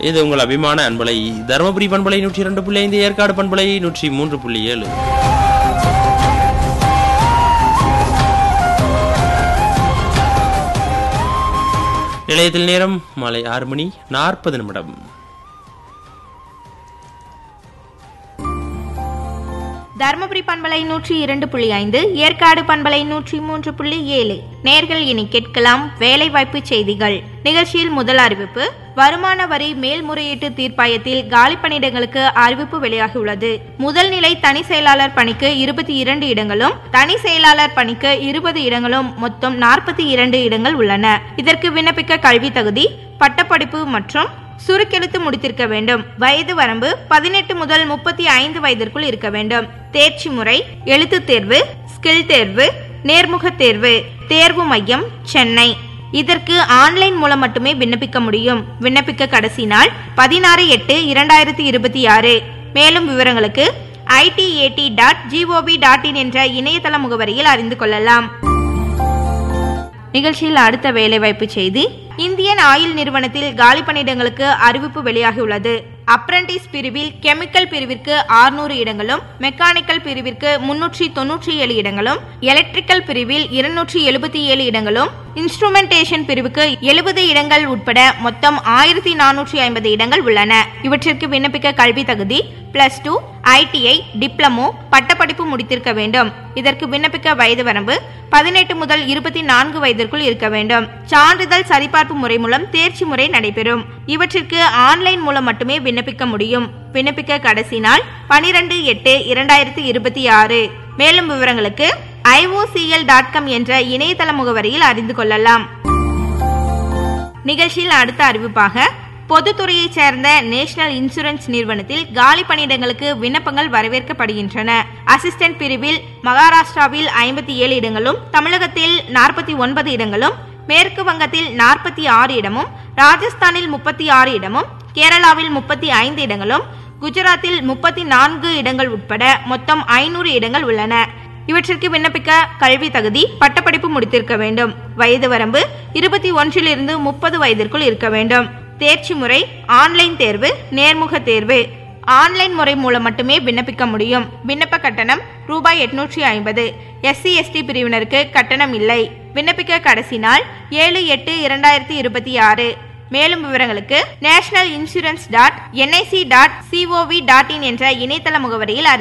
இது உங்கள் அபிமான அன்பலை தருமபுரி பண்பலை நூற்றி இரண்டு புள்ளி ஐந்து ஏற்காடு பண்பலை நூற்றி மூன்று புள்ளி ஏழு நிலையத்தில் நேரம் மாலை ஆறு மணி நாற்பது நிமிடம் தருமபுரி பண்பலை நூற்றி இரண்டு புள்ளி ஐந்து ஏற்காடு பண்பலை நூற்றி மூன்று புள்ளி ஏழு நேர்கள் இனி கேட்கலாம் வேலைவாய்ப்பு செய்திகள் நிகழ்ச்சியில் முதல் அறிவிப்பு வருமான வரி மேல்முறையீட்டு தீர்ப்பாயத்தில் காலி பணியிடங்களுக்கு அறிவிப்பு வெளியாகியுள்ளது முதல் நிலை தனி செயலாளர் பணிக்கு இருபத்தி இரண்டு இடங்களும் தனி செயலாளர் பணிக்கு இருபது இடங்களும் மொத்தம் நாற்பத்தி இரண்டு இடங்கள் உள்ளன இதற்கு விண்ணப்பிக்க கல்வி தகுதி பட்டப்படிப்பு மற்றும் சுருக்கெழுத்து முடித்திருக்க வேண்டும் வயது வரம்பு பதினெட்டு முதல் முப்பத்தி ஐந்து வயதிற்குள் இருக்க வேண்டும் தேர்ச்சி முறை எழுத்து தேர்வு ஸ்கில் தேர்வு நேர்முக தேர்வு தேர்வு மையம் சென்னை இதற்கு ஆன்லைன் மூலம் மட்டுமே விண்ணப்பிக்க முடியும் விண்ணப்பிக்க கடைசி நாள் பதினாறு எட்டு இரண்டாயிரத்தி இருபத்தி ஆறு மேலும் விவரங்களுக்கு ITAT dot GOV dot in என்ற இணையதள முகவரியில் அறிந்து கொள்ளலாம் நிகழ்ச்சியில் அடுத்த வேலைவாய்ப்பு செய்தி இந்தியன் ஆயில் நிறுவனத்தில் காலி பணியிடங்களுக்கு அறிவிப்பு வெளியாகியுள்ளது அப்ரண்டிஸ் பிரிவில் கெமிக்கல் பிரிவிற்கு 600 இடங்களும் மெக்கானிக்கல் பிரிவிற்கு முன்னூற்றி தொன்னூற்றி ஏழு இடங்களும் எலக்ட்ரிக்கல் பிரிவில் இருநூற்றி எழுபத்தி ஏழு இடங்களும் இன்ஸ்ட்ருமெண்டேஷன் பிரிவுக்கு எழுபது இடங்கள் உட்பட மொத்தம் ஆயிரத்தி நானூற்றி ஐம்பது இடங்கள் உள்ளன இவற்றிற்கு விண்ணப்பிக்க கல்வி தகுதி பிளஸ் டூ ஐடிஐ டிப்ளமோ பட்டப்படிப்பு முடித்திருக்க வேண்டும் இதற்கு விண்ணப்பிக்க வயது வரம்பு பதினெட்டு முதல் இருபத்தி நான்கு வயதிற்குள் இருக்க வேண்டும் சான்றிதழ் சரிபார்ப்பு முறை மூலம் தேர்ச்சி முறை நடைபெறும் இவற்றிற்கு ஆன்லைன் மூலம் மட்டுமே விண்ணப்பிக்க முடியும் விண்ணப்பிக்க கடைசி நாள் பனிரெண்டு எட்டு இரண்டாயிரத்தி இருபத்தி ஆறு மேலும் விவரங்களுக்கு ஐஓசிஎல் டாட் காம் என்ற இணையதள முகவரியில் அறிந்து கொள்ளலாம் நிகழ்ச்சியில் அடுத்த அறிவிப்பாக பொதுத்துறையைச் சேர்ந்த நேஷனல் இன்சூரன்ஸ் நிறுவனத்தில் காலி பணியிடங்களுக்கு விண்ணப்பங்கள் வரவேற்கப்படுகின்றன அசிஸ்டன்ட் பிரிவில் மகாராஷ்டிராவில் ஐம்பத்தி ஏழு இடங்களும் தமிழகத்தில் நாற்பத்தி ஒன்பது இடங்களும் மேற்கு வங்கத்தில் நாற்பத்தி ஆறு இடமும் ராஜஸ்தானில் முப்பத்தி ஆறு இடமும் கேரளாவில் முப்பத்தி ஐந்து இடங்களும் குஜராத்தில் முப்பத்தி நான்கு இடங்கள் உட்பட மொத்தம் ஐநூறு இடங்கள் உள்ளன இவற்றிற்கு விண்ணப்பிக்க கல்வி தகுதி பட்டப்படிப்பு முடித்திருக்க வேண்டும் வயது வரம்பு இருபத்தி ஒன்றிலிருந்து முப்பது வயதிற்குள் இருக்க வேண்டும் தேர்ச்சி முறை ஆன்லைன் தேர்வு நேர்முக தேர்வு ஆன்லைன் முறை மூலம் மட்டுமே விண்ணப்பிக்க முடியும் விண்ணப்ப கட்டணம் ரூபாய் எட்நூற்றி ஐம்பது எஸ்சி எஸ்டி பிரிவினருக்கு கட்டணம் இல்லை விண்ணப்பிக்க கடைசி நாள் ஏழு எட்டு இரண்டாயிரத்தி இருபத்தி ஆறு மேலும் விவரங்களுக்கு national insurance dot NIC dot GOV dot in என்ற இணையதள முகவரியில் அறிந்து